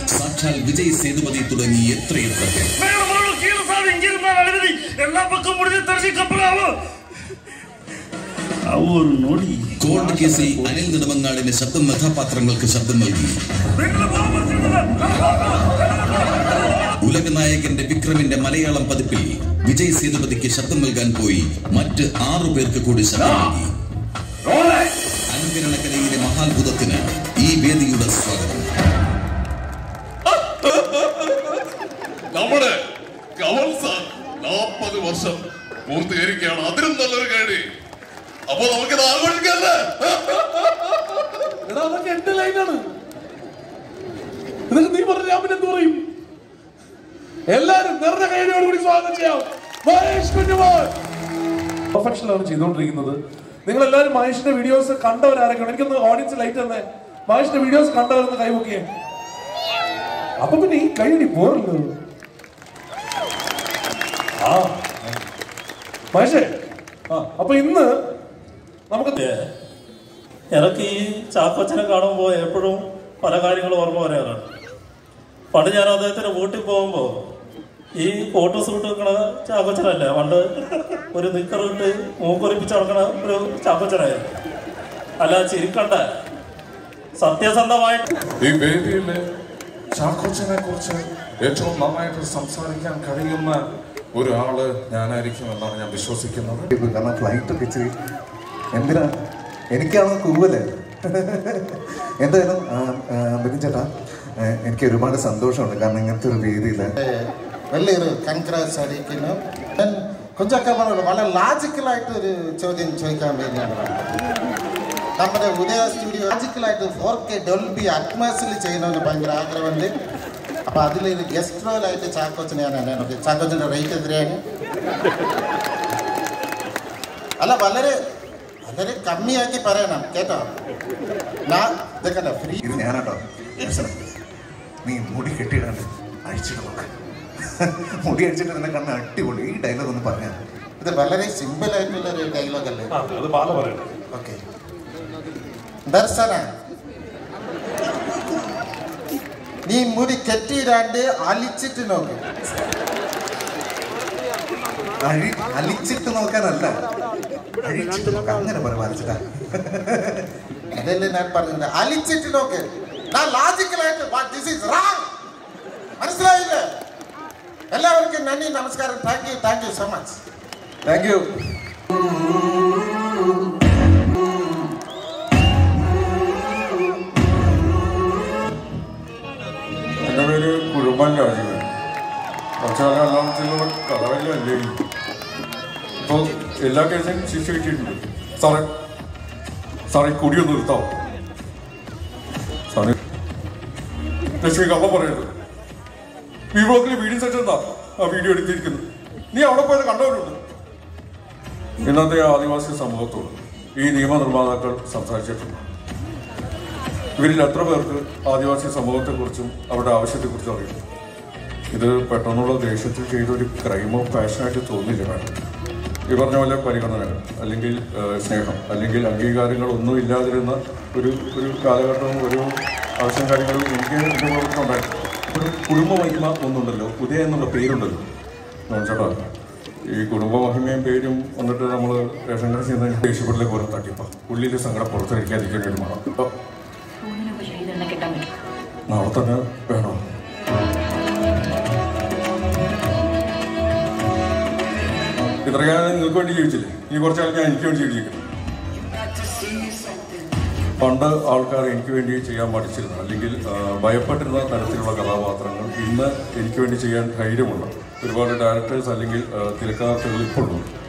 സാക്ഷാൽ വിജയ് സേതുപതി തുടങ്ങി എത്രയെത്ര പേർ வேணுமானு கீழே சாமி இங்கிருந்தால் அனுமதி எல்லா பக்கம் முடிஞ்சு தெரிஞ்சுக்கப்படாமோ ഒരു നൊടി കോർട്ട് കേസിൽ അനിൽ നെടുമങ്ങാടിന് ശബ്ദം കഥാപാത്രങ്ങൾക്ക് ശബ്ദം നൽകി ഉലകനായകന്റെ വിക്രമിന്റെ മലയാളം പതിപ്പിൽ വിജയ് സേതുപതിക്ക് ശബ്ദം നൽകാൻ പോയി മറ്റ് ആറു പേർക്ക് കൂടി ശബ്ദം നൽകി അനുകരണകലയിലെ മഹാത്ഭുതത്തിന് ഈ വേദിയുടെ സ്വാഗതം നമ്മുടെ കമൽ സാർ നാൽപ്പത് വർഷം പൂർത്തീകരിക്കുകയാണ് അതിലും നല്ലൊരു കേടി അപ്പൊ നമുക്കിത് ആഘോഷിക്കല്ലേ എടാ അതൊക്കെ എന്റെ ലൈനാണ് ഇതൊക്കെ നീ പറഞ്ഞ ഞാൻ പിന്നെ എന്ത് പറയും എല്ലാരും നിറഞ്ഞ കൈയോട് കൂടി സ്വാഗതം ചെയ്യാം മഹേഷ് കുഞ്ഞുമോൻ പെർഫെക്ഷനിലാണ് ചെയ്തുകൊണ്ടിരിക്കുന്നത് നിങ്ങൾ എല്ലാവരും മഹേഷിന്റെ വീഡിയോസ് കണ്ടവരാരൊക്കെയാണ് എനിക്കൊന്ന് ഓഡിയൻസ് ലൈറ്റ് തന്നെ മഹേഷിന്റെ വീഡിയോസ് കണ്ടവരൊന്ന് കൈവക്കിയേ അപ്പൊ പിന്നെ ഈ കൈയടി പോരല്ലോ ആ മഹേഷേ ആ അപ്പൊ ഇന്ന് നമുക്ക് എനിക്ക് ഈ ചാക്കോച്ചനെ കാണുമ്പോൾ എപ്പോഴും പല കാര്യങ്ങളും ഓർമ്മ വരാറാണ് പണ്ട് ഞാൻ അദ്ദേഹത്തിന്റെ വീട്ടിൽ പോകുമ്പോൾ ഈ കോട്ട് സൂട്ട് വെക്കണ ചാക്കോച്ചനല്ലേ പണ്ട് ഒരു നിക്കറിട്ട് മൂക്കൊലിപ്പിച്ച് നടക്കണ ഒരു ചാക്കോച്ചനായിരുന്നു അല്ല ചിരിക്കണ്ട സത്യസന്ധമായിട്ട് ഈ വേദിയിൽ ചാക്കോച്ചനെ കുറിച്ച് ഏറ്റവും നന്നായിട്ട് സംസാരിക്കാൻ കഴിയുന്ന ഒരാള് ഞാനായിരിക്കും എന്നാണ് ഞാൻ വിശ്വസിക്കുന്നത് കാരണം ഫ്ലൈറ്റ് ഒക്കെ ഇച്ചിരി എന്തിനാ എനിക്കാണോ കൂവല് എന്തായാലും ആ, ആ, ബിപിൻ ചേട്ടാ ആ, എനിക്ക് ഒരുപാട് സന്തോഷമുണ്ട് കാരണം ഇങ്ങനത്തെ ഒരു വേദിയിൽ വലിയൊരു കൺഗ്രാസ് അറിയിക്കുന്നു ഞാൻ കുറച്ചൊക്കെ പറഞ്ഞു വളരെ ലാജിക്കലായിട്ട് ഒരു ചോദ്യം ചോദിക്കാൻ വേണ്ടിയാണ് വന്നത്. നമ്മുടെ ഉദയ സ്റ്റുഡിയോ ലാജിക്കലായിട്ട് ഫോർ കെ ഡൊൽബി അറ്റ്മോസിൽ ചെയ്യണമെന്ന് ഭയങ്കര ആഗ്രഹമുണ്ട് അപ്പൊ അതിലൊരു ഗസ്റ്റ് റോളായിട്ട് ചാക്കോച്ചനെയാണ് എന്നെ നോക്കി ചാക്കോച്ചന്റെ റേറ്റ് എത്രയാണ് അല്ല വളരെ വളരെ കമ്മിയാക്കി പറയണം കേട്ടോ ഞാൻ ഇതൊക്കെ ഫ്രീ ഇത് ഞാനാട്ടോ ദർശനം. നീ മുടി കെട്ടിയിടാണ്ട് അഴിച്ചിട്ട് നോക്ക് മുടി അഴിച്ചിട്ട് നിന്നെ കണ്ണ് അടിപൊളി ഈ ഡയലോഗ് ഒന്ന് പറഞ്ഞാൽ ഇത് വളരെ സിമ്പിൾ ആയിട്ടുള്ള ഒരു ഡയലോഗ് അല്ലേ അത് പാല പറയണം ഓക്കെ ദർശന നീ മുടി കെട്ടിയിടാണ്ട് അലിച്ചിട്ട് നോക്ക് അഴി അലിച്ചിട്ട് നോക്കാനല്ല അഴിച്ചിട്ട് നോക്കാം അങ്ങനെ പറ വരച്ചിട്ടാ അതല്ലേ ഞാൻ പറഞ്ഞത് അലിച്ചിട്ട് നോക്ക് ഞാൻ ലാജിക്കലായിട്ട് ദിസ് ഈസ് റാങ് മനസ്സിലായില്ലേ എല്ലാവർക്കും നന്ദി നമസ്കാരം thank you thank you so much thank you എൻ്റെ പേര് കുഴുമ്പൻ രാജീവൻ കുറച്ചുകാലം എറണാകുളത്തുള്ള കടവല്ലേ ഇപ്പോൾ എല്ലാ കേസും ശിക്ഷ കിട്ടിയിട്ടുണ്ട് സാറേ സാറേ ഈ കുടിയൊന്ന് നിർത്താം സാറേ ലക്ഷ്മി കള്ള പറയരുത് വി ബ്ലോക്കിൽ വീഡിയോ സെറ്റ് എന്താ ആ വീഡിയോ എടുത്തിരിക്കുന്നത് നീ അവിടെ പോയത് കണ്ടവരുണ്ട് ഇന്നത്തെ ആദിവാസി സമൂഹത്തോട് ഈ നിയമനിർമ്മാതാക്കൾ സംസാരിച്ചിട്ടുണ്ട് ഇവരിൽ എത്ര പേർക്ക് ആദിവാസി സമൂഹത്തെക്കുറിച്ചും അവരുടെ ആവശ്യത്തെക്കുറിച്ചും അറിയും ഇത് പെട്ടെന്നുള്ള ദേഷ്യത്തിൽ ചെയ്ത ഒരു ക്രൈമോ പാഷനായിട്ട് തോന്നില്ല മാഡം ഈ പറഞ്ഞ പോലെ പരിഗണനകൾ അല്ലെങ്കിൽ ഏഹ്, സ്നേഹം അല്ലെങ്കിൽ അംഗീകാരങ്ങൾ ഒന്നും ഇല്ലാതിരുന്ന ഒരു ഒരു കാലഘട്ടവും ഒരു ആവശ്യം കാര്യങ്ങളും എനിക്ക് എൻ്റെ പ്രവർത്തനം ഉണ്ടായിട്ടുണ്ട് ഒരു കുടുംബ മഹിമ ഒന്നുണ്ടല്ലോ ഉദയ എന്നുള്ള പേരുണ്ടല്ലോ നോൺ ചേട്ടാ ഈ കുടുംബ മഹിമയും പേരും വന്നിട്ട് നമ്മൾ റേഷൻ കട ചെയ്യുന്നതിന് ദേഷ്യപ്പെടലേക്ക് ഓരോ തട്ടിപ്പ ഉള്ളിൽ സങ്കടം പുറത്തിരിക്കാതിരിക്കാൻ വേണ്ടി വേണം അപ്പോൾ ഫോണിനൊക്കെ ചെയ്തെന്നെ കിട്ടാൻ പറ്റും നാളെ തന്നെ വേണോ ഇത്രയും കാലം നിങ്ങൾക്ക് വേണ്ടി ജീവിച്ചില്ലേ ഈ കുറച്ചാൽ ഞാൻ എനിക്ക് വേണ്ടി ജീവിക്കുന്നു പണ്ട് ആൾക്കാർ എനിക്ക് വേണ്ടി ചെയ്യാൻ പഠിച്ചിരുന്നു അല്ലെങ്കിൽ ആ, ഭയപ്പെട്ടിരുന്ന തരത്തിലുള്ള കഥാപാത്രങ്ങൾ ഇന്ന് എനിക്ക് വേണ്ടി ചെയ്യാൻ ധൈര്യമുണ്ട് ഒരുപാട് ഡയറക്ടേഴ്സ് അല്ലെങ്കിൽ ആ, തിരക്കഥാർത്ഥകൾ ഇപ്പോഴുണ്ട്